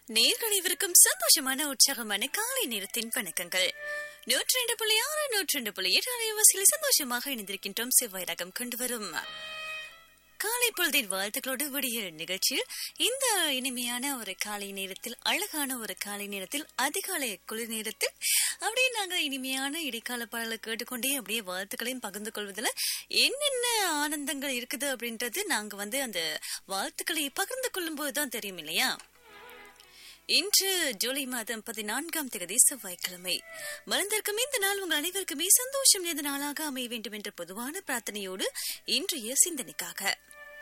நேர்களைவருக்கும் சந்தோஷமான உற்சாகமான காலை நேரத்தின் வணக்கங்கள் நூற்றி ரெண்டு புள்ளி ஆறு நூற்றி ரெண்டு புள்ளி எட்டு அலைவாசிகளை சந்தோஷமாக இணைந்திருக்கின்றோம் செவ்வாய் ரகம் கொண்டு வரும் காலை பொழுதின் வாழ்த்துக்களோடு விடியல் நிகழ்ச்சியில் இந்த இனிமையான ஒரு காலை நேரத்தில் அழகான ஒரு காலை நேரத்தில் அதிகாலை குளிர் நேரத்தில் அப்படியே நாங்கள் இனிமையான இடைக்கால பாடலை கேட்டுக்கொண்டே அப்படியே வாழ்த்துக்களையும் பகிர்ந்து கொள்வதில் என்னென்ன ஆனந்தங்கள் இருக்குது அப்படின்றது நாங்க வந்து அந்த வாழ்த்துக்களை பகிர்ந்து கொள்ளும் போதுதான் தெரியும் இல்லையா இன்று ஜூலை மாதம் பதினான்காம் தேதி செவ்வாய்க்கிழமை மறந்திருக்கும் இந்த நாள் உங்கள் அனைவருக்குமே சந்தோஷம் நிறைந்த நாளாக அமைய வேண்டும் என்ற பொதுவான பிரார்த்தனையோடு இன்றைய சிந்தனைக்காக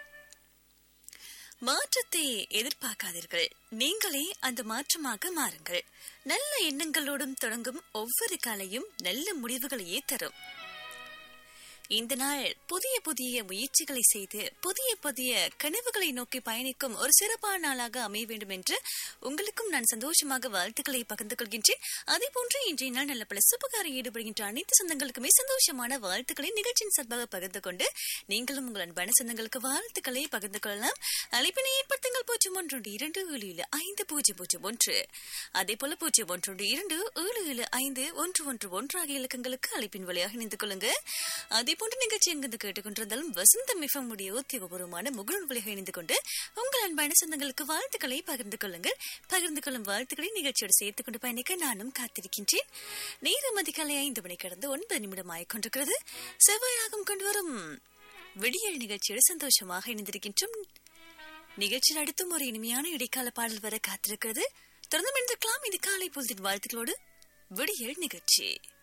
மாற்றத்தை எதிர்பார்க்காதீர்கள் நீங்களே அந்த மாற்றமாக மாறுங்கள் நல்ல எண்ணங்களோடும் தொடங்கும் ஒவ்வொரு காலையும் நல்ல முடிவுகளையே தரும் இந்த நாள் புதிய புதிய முயற்சிகளை செய்து புதிய புதிய கனவுகளை நோக்கி பயணிக்கும் ஒரு சிறப்பான நாளாக அமைய வேண்டும் என்று உங்களுக்கும் நான் சந்தோஷமாக வாழ்த்துக்களை பகிர்ந்து கொள்கின்றேன் அதே போன்று இன்றைய நாள் நல்ல பல சுபகாரம் ஈடுபடுகின்ற அனைத்து சொந்தங்களுக்குமே சந்தோஷமான வாழ்த்துக்களை நிகழ்ச்சியின் சார்பாக பகிர்ந்து கொண்டு நீங்களும் உங்கள் அன்பான சொந்தங்களுக்கு வாழ்த்துக்களை பகிர்ந்து கொள்ளலாம் அழைப்பினை ஏற்படுத்துங்கள் பூஜ்ஜியம் ஒன்று இரண்டு ஏழு ஏழு ஐந்து பூஜ்ஜியம் பூஜ்ஜியம் ஒன்று அதே போல பூஜ்ஜியம் ஒன்று இரண்டு ஏழு ஏழு ஐந்து ஒன்று ஒன்று ஒன்று ஆகிய இலக்கங்களுக்கு அழைப்பின் வழியாக இணைந்து கொள்ளுங்க அதே போன்ற நிகழ்ச்சி எங்கிருந்து கேட்டுக்கொண்டிருந்தாலும் வசந்த மிஃபம் உடைய உத்தியோகபூர்வமான முகநூல் வழியாக இணைந்து கொண்டு உங்கள் அன்பான சொந்தங்களுக்கு வாழ்த்துக்களை பகிர்ந்து கொள்ளுங்கள் பகிர்ந்து கொள்ளும் வாழ்த்துக்களை நிகழ்ச்சியோடு சேர்த்துக் கொண்டு பயணிக்க நானும் காத்திருக்கின்றேன் நேரம் அதிகாலை ஐந்து மணி கடந்து ஒன்பது நிமிடம் ஆகிக்கொண்டிருக்கிறது செவ்வாயாகம் கொண்டு வரும் விடியல் நிகழ்ச்சியோடு சந்தோஷமாக இணைந்திருக்கின்றோம் நிகழ்ச்சியில் அடுத்தும் ஒரு இனிமையான இடைக்கால பாடல் வர காத்திருக்கிறது தொடர்ந்து இருக்கலாம் இது காலை பொழுதின் வாழ்த்துக்களோடு விடியல் நிகழ்ச்சி